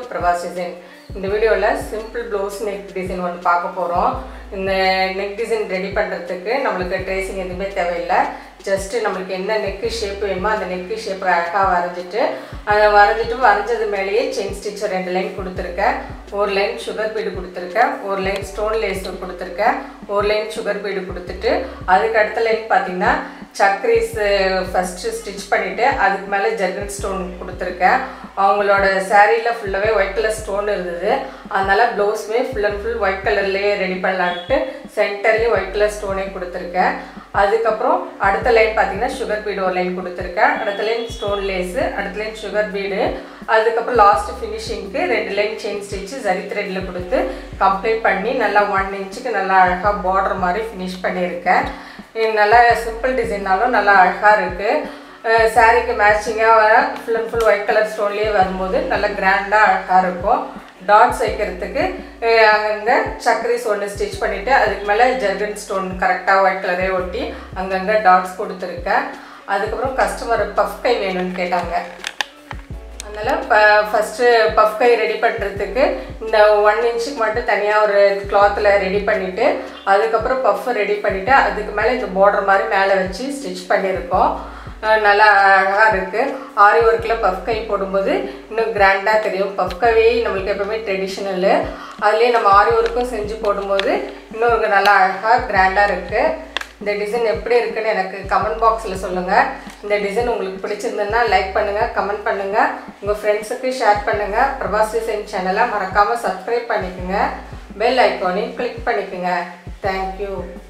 Prabhas design இந்த வீடியோவில் simple blouse neck design ஒன்று பார்க்க போகிறோம் இந்த நெக் டிசைன் ரெடி பண்ணுறதுக்கு நம்மளுக்கு ட்ரேசிங் எதுவுமே தேவையில்லை ஜஸ்ட்டு நம்மளுக்கு என்ன நெக்கு ஷேப் வேணுமோ அந்த நெக்கு ஷேப் அழகாக வரைஞ்சிட்டு அதை வரைஞ்சிட்டு வரைஞ்சது மேலேயே செயின் ஸ்டிச்சர் ரெண்டு லைன் கொடுத்துருக்கேன் ஒரு லைன் சுகர் பீடு கொடுத்துருக்கேன் ஒரு லைன் ஸ்டோன் லேஸ் கொடுத்துருக்கேன் ஒரு லைன் சுகர் பீடு கொடுத்துட்டு அதுக்கு அடுத்த லைன் பார்த்தீங்கன்னா சக்ரீஸ் ஃபஸ்ட்டு ஸ்டிச் பண்ணிவிட்டு அதுக்கு மேலே ஜெர்கன் ஸ்டோன் கொடுத்துருக்கேன் அவங்களோட சாரியில் ஃபுல்லாகவே ஒயிட் கலர் ஸ்டோன் இருந்தது அதனால் ப்ளவுஸுமே ஃபுல் அண்ட் ஃபுல் ஒயிட் கலர்லேயே ரெடி பண்ணலான்ட்டு சென்டர்லேயும் ஒயிட் கலர் ஸ்டோனே கொடுத்துருக்கேன் அதுக்கப்புறம் அடுத்த லைன் பார்த்தீங்கன்னா சுகர் பீடு ஒரு லைன் கொடுத்துருக்கேன் அடுத்த லைன் ஸ்டோன் லேஸு அடுத்த லைன் சுகர் பீடு அதுக்கப்புறம் லாஸ்ட் ஃபினிஷிங்க்கு ரெண்டு லைன் செயின் ஸ்டிச்சு ஜரி த்ரெட்டில் கொடுத்து கம்ப்ளீட் பண்ணி நல்லா ஒன் இன்ச்சுக்கு நல்லா அழகாக பார்டர் மாதிரி ஃபினிஷ் பண்ணியிருக்கேன் இது நல்லா சிம்பிள் டிசைன்னாலும் நல்லா அழகாக இருக்குது சாரீக்கு மேட்சிங்காக full and full white colour ஸ்டோன்லேயே வரும்போது நல்லா கிராண்டாக அழகாக இருக்கும் டாட்ஸ் வைக்கிறதுக்கு அங்கங்கே சக்கரிஸ் ஒன்று ஸ்டிச் பண்ணிவிட்டு அதுக்கு மேலே ஜெர்கன் ஸ்டோன் கரெக்டாக ஒயிட் கலரே ஒட்டி அங்கங்கே டாட்ஸ் கொடுத்துருக்கேன் அதுக்கப்புறம் கஸ்டமர் பஃப் கை வேணும்னு கேட்டாங்க அதனால் ப ஃபஸ்ட்டு பஃப் கை ரெடி பண்ணுறதுக்கு இந்த ஒன் இன்ச்சுக்கு மட்டும் தனியாக ஒரு கிளாத்தில் ரெடி பண்ணிவிட்டு அதுக்கப்புறம் பஃப் ரெடி பண்ணிவிட்டு அதுக்கு மேலே இந்த பார்டர் மாதிரி மேலே வச்சு ஸ்டிச் பண்ணியிருக்கோம் நல்லா அழகாக இருக்குது ஆரி ஒர்க்கில் பஃப் கை போடும்போது இன்னும் கிராண்டாக தெரியும் பஃப் கை நம்மளுக்கு எப்போவுமே ட்ரெடிஷ்னலு அதுலேயே நம்ம ஆரி ஒர்க்கும் செஞ்சு போடும்போது இன்னும் நல்லா அழகாக கிராண்டாக இருக்குது இந்த டிசைன் எப்படி இருக்குன்னு எனக்கு கமெண்ட் பாக்ஸில் சொல்லுங்கள் இந்த டிசைன் உங்களுக்கு பிடிச்சிருந்ததுன்னா லைக் பண்ணுங்கள் கமெண்ட் பண்ணுங்கள் உங்கள் ஃப்ரெண்ட்ஸுக்கு ஷேர் பண்ணுங்கள் பிரபாஸ் டிசைன் சேனலை மறக்காமல் சப்ஸ்கிரைப் பண்ணிக்கோங்க பெல் ஐக்கானையும் கிளிக் பண்ணிக்கோங்க தேங்க்யூ